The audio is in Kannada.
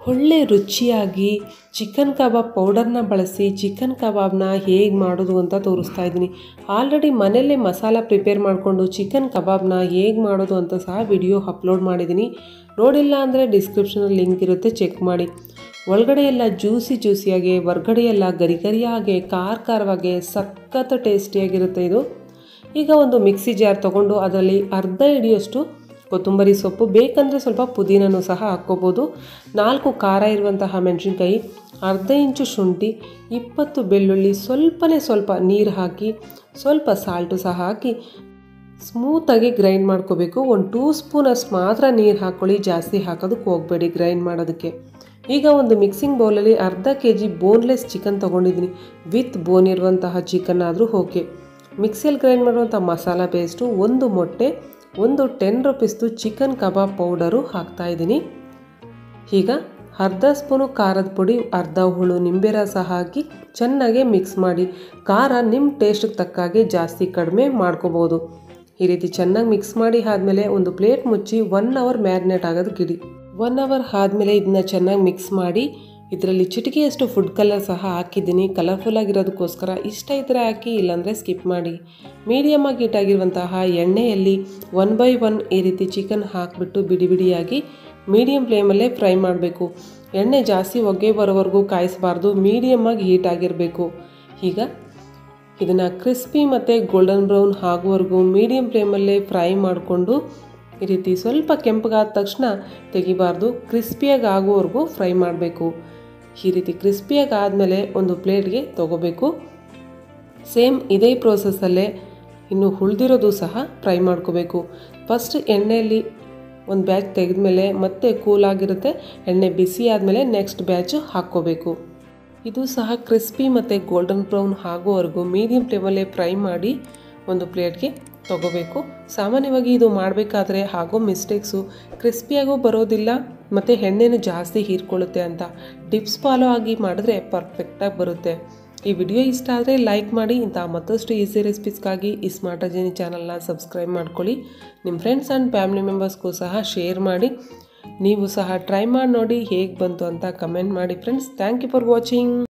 ಒಳ್ಳೆ ರುಚಿಯಾಗಿ ಚಿಕನ್ ಕಬಾಬ್ ಪೌಡರ್ನ ಬಳಸಿ ಚಿಕನ್ ಕಬಾಬ್ನ ಹೇಗೆ ಮಾಡೋದು ಅಂತ ತೋರಿಸ್ತಾ ಇದ್ದೀನಿ ಆಲ್ರೆಡಿ ಮನೆಯಲ್ಲೇ ಮಸಾಲ ಪ್ರಿಪೇರ್ ಮಾಡಿಕೊಂಡು ಚಿಕನ್ ಕಬಾಬ್ನ ಹೇಗೆ ಮಾಡೋದು ಅಂತ ಸಹ ವಿಡಿಯೋ ಅಪ್ಲೋಡ್ ಮಾಡಿದ್ದೀನಿ ನೋಡಿಲ್ಲ ಅಂದರೆ ಡಿಸ್ಕ್ರಿಪ್ಷನಲ್ಲಿ ಲಿಂಕ್ ಇರುತ್ತೆ ಚೆಕ್ ಮಾಡಿ ಒಳಗಡೆ ಎಲ್ಲ ಜ್ಯೂಸಿ ಜ್ಯೂಸಿಯಾಗಿ ಹೊರ್ಗಡೆ ಎಲ್ಲ ಗರಿ ಗರಿಯಾಗೆ ಖಾರ ಖಾರವಾಗಿ ಸಖತ್ ಟೇಸ್ಟಿಯಾಗಿರುತ್ತೆ ಇದು ಈಗ ಒಂದು ಮಿಕ್ಸಿ ಜಾರ್ ತೊಗೊಂಡು ಅದರಲ್ಲಿ ಅರ್ಧ ಹಿಡಿಯಷ್ಟು ಕೊತ್ತಂಬರಿ ಸೊಪ್ಪು ಬೇಕಂದರೆ ಸ್ವಲ್ಪ ಪುದೀನೂ ಸಹ ಹಾಕ್ಕೋಬೋದು ನಾಲ್ಕು ಖಾರ ಇರುವಂತಹ ಮೆಣಸಿನ್ಕಾಯಿ ಅರ್ಧ ಇಂಚು ಶುಂಠಿ ಇಪ್ಪತ್ತು ಬೆಳ್ಳುಳ್ಳಿ ಸ್ವಲ್ಪನೇ ಸ್ವಲ್ಪ ನೀರು ಹಾಕಿ ಸ್ವಲ್ಪ ಸಾಲ್ಟು ಸಹ ಹಾಕಿ ಸ್ಮೂತಾಗಿ ಗ್ರೈಂಡ್ ಮಾಡ್ಕೋಬೇಕು ಒಂದು ಟೂ ಸ್ಪೂನಷ್ಟು ಮಾತ್ರ ನೀರು ಹಾಕ್ಕೊಳ್ಳಿ ಜಾಸ್ತಿ ಹಾಕೋದಕ್ಕೆ ಹೋಗಬೇಡಿ ಗ್ರೈಂಡ್ ಮಾಡೋದಕ್ಕೆ ಈಗ ಒಂದು ಮಿಕ್ಸಿಂಗ್ ಬೌಲಲ್ಲಿ ಅರ್ಧ ಕೆ ಜಿ ಬೋನ್ಲೆಸ್ ಚಿಕನ್ ತೊಗೊಂಡಿದ್ದೀನಿ ವಿತ್ ಬೋನ್ ಇರುವಂತಹ ಚಿಕನ್ ಆದರೂ ಓಕೆ ಮಿಕ್ಸಿಯಲ್ಲಿ ಗ್ರೈಂಡ್ ಮಾಡುವಂಥ ಮಸಾಲ ಪೇಸ್ಟು ಒಂದು ಮೊಟ್ಟೆ ಒಂದು ಟೆನ್ ರುಪೀಸ್ದು ಚಿಕನ್ ಕಬಾಬ್ ಪೌಡರು ಹಾಕ್ತಾಯಿದ್ದೀನಿ ಈಗ ಅರ್ಧ ಸ್ಪೂನು ಖಾರದ ಪುಡಿ ಅರ್ಧ ಹುಳು ನಿಂಬೆ ರಸ ಹಾಕಿ ಚೆನ್ನಾಗಿ ಮಿಕ್ಸ್ ಮಾಡಿ ಖಾರ ನಿಮ್ಮ ಟೇಸ್ಟಿಗೆ ತಕ್ಕಾಗೆ ಜಾಸ್ತಿ ಕಡಿಮೆ ಮಾಡ್ಕೋಬೋದು ಈ ರೀತಿ ಚೆನ್ನಾಗಿ ಮಿಕ್ಸ್ ಮಾಡಿ ಆದಮೇಲೆ ಒಂದು ಪ್ಲೇಟ್ ಮುಚ್ಚಿ ಒನ್ ಅವರ್ ಮ್ಯಾರಿನೇಟ್ ಆಗೋದಕ್ಕೆ ಇಡಿ ಒನ್ ಅವರ್ ಆದಮೇಲೆ ಇದನ್ನ ಚೆನ್ನಾಗಿ ಮಿಕ್ಸ್ ಮಾಡಿ ಇದರಲ್ಲಿ ಚಿಟಿಕೆಯಷ್ಟು ಫುಡ್ ಕಲರ್ ಸಹ ಹಾಕಿದ್ದೀನಿ ಕಲರ್ಫುಲ್ ಆಗಿರೋದಕ್ಕೋಸ್ಕರ ಇಷ್ಟ ಇದ್ದರೆ ಹಾಕಿ ಇಲ್ಲಾಂದರೆ ಸ್ಕಿಪ್ ಮಾಡಿ ಮೀಡಿಯಮ್ ಆಗಿ ಇಟ್ಟಾಗಿರುವಂತಹ ಎಣ್ಣೆಯಲ್ಲಿ ಒನ್ ಬೈ ಒನ್ ಈ ರೀತಿ ಚಿಕನ್ ಹಾಕಿಬಿಟ್ಟು ಬಿಡಿ ಬಿಡಿಯಾಗಿ ಮೀಡಿಯಮ್ ಫ್ಲೇಮಲ್ಲೇ ಫ್ರೈ ಮಾಡಬೇಕು ಎಣ್ಣೆ ಜಾಸ್ತಿ ಹೊಗೆ ಬರೋವರೆಗೂ ಕಾಯಿಸಬಾರ್ದು ಮೀಡಿಯಮ್ ಆಗಿ ಹೀಟ್ ಆಗಿರಬೇಕು ಈಗ ಇದನ್ನು ಕ್ರಿಸ್ಪಿ ಮತ್ತು ಗೋಲ್ಡನ್ ಬ್ರೌನ್ ಆಗುವವರೆಗೂ ಮೀಡಿಯಮ್ ಫ್ಲೇಮಲ್ಲೇ ಫ್ರೈ ಮಾಡಿಕೊಂಡು ಈ ರೀತಿ ಸ್ವಲ್ಪ ಕೆಂಪಗಾದ ತಕ್ಷಣ ತೆಗಿಬಾರ್ದು ಕ್ರಿಸ್ಪಿಯಾಗಿ ಆಗುವವರೆಗೂ ಫ್ರೈ ಮಾಡಬೇಕು ಈ ರೀತಿ ಕ್ರಿಸ್ಪಿಯಾಗಿ ಆದಮೇಲೆ ಒಂದು ಪ್ಲೇಟ್ಗೆ ತೊಗೋಬೇಕು ಸೇಮ್ ಇದೇ ಪ್ರೋಸೆಸ್ಸಲ್ಲೇ ಇನ್ನು ಉಳಿದಿರೋದು ಸಹ ಫ್ರೈ ಮಾಡ್ಕೋಬೇಕು ಫಸ್ಟ್ ಎಣ್ಣೆಯಲ್ಲಿ ಒಂದು ಬ್ಯಾಚ್ ತೆಗೆದ್ಮೇಲೆ ಮತ್ತೆ ಕೂಲ್ ಆಗಿರುತ್ತೆ ಎಣ್ಣೆ ಬಿಸಿ ಆದಮೇಲೆ ನೆಕ್ಸ್ಟ್ ಬ್ಯಾಚು ಹಾಕ್ಕೋಬೇಕು ಇದು ಸಹ ಕ್ರಿಸ್ಪಿ ಮತ್ತು ಗೋಲ್ಡನ್ ಬ್ರೌನ್ ಆಗೋವರೆಗೂ ಮೀಡಿಯಮ್ ಫ್ಲೇಮಲ್ಲೇ ಫ್ರೈ ಮಾಡಿ ಒಂದು ಪ್ಲೇಟ್ಗೆ ತೊಗೋಬೇಕು ಸಾಮಾನ್ಯವಾಗಿ ಇದು ಮಾಡಬೇಕಾದ್ರೆ ಆಗೋ ಮಿಸ್ಟೇಕ್ಸು ಕ್ರಿಸ್ಪಿಯಾಗೂ ಬರೋದಿಲ್ಲ ಮತ್ತು ಎಣ್ಣೆನೂ ಜಾಸ್ತಿ ಹೀರ್ಕೊಳ್ಳುತ್ತೆ ಅಂತ ಟಿಪ್ಸ್ ಫಾಲೋ ಆಗಿ ಮಾಡಿದ್ರೆ ಪರ್ಫೆಕ್ಟಾಗಿ ಬರುತ್ತೆ ಈ ವಿಡಿಯೋ ಇಷ್ಟ ಆದರೆ ಲೈಕ್ ಮಾಡಿ ಇಂಥ ಮತ್ತಷ್ಟು ಈಸಿ ರೆಸಿಪೀಸ್ಗಾಗಿ ಈ ಸ್ಮಾರ್ಟ್ ಅಜೇನಿ ಚಾನಲ್ನ ಸಬ್ಸ್ಕ್ರೈಬ್ ಮಾಡ್ಕೊಳ್ಳಿ ನಿಮ್ಮ ಫ್ರೆಂಡ್ಸ್ ಆ್ಯಂಡ್ ಫ್ಯಾಮಿಲಿ ಮೆಂಬರ್ಸ್ಗೂ ಸಹ ಶೇರ್ ಮಾಡಿ ನೀವು ಸಹ ಟ್ರೈ ಮಾಡಿ ನೋಡಿ ಹೇಗೆ ಬಂತು ಅಂತ ಕಮೆಂಟ್ ಮಾಡಿ friends thank you for watching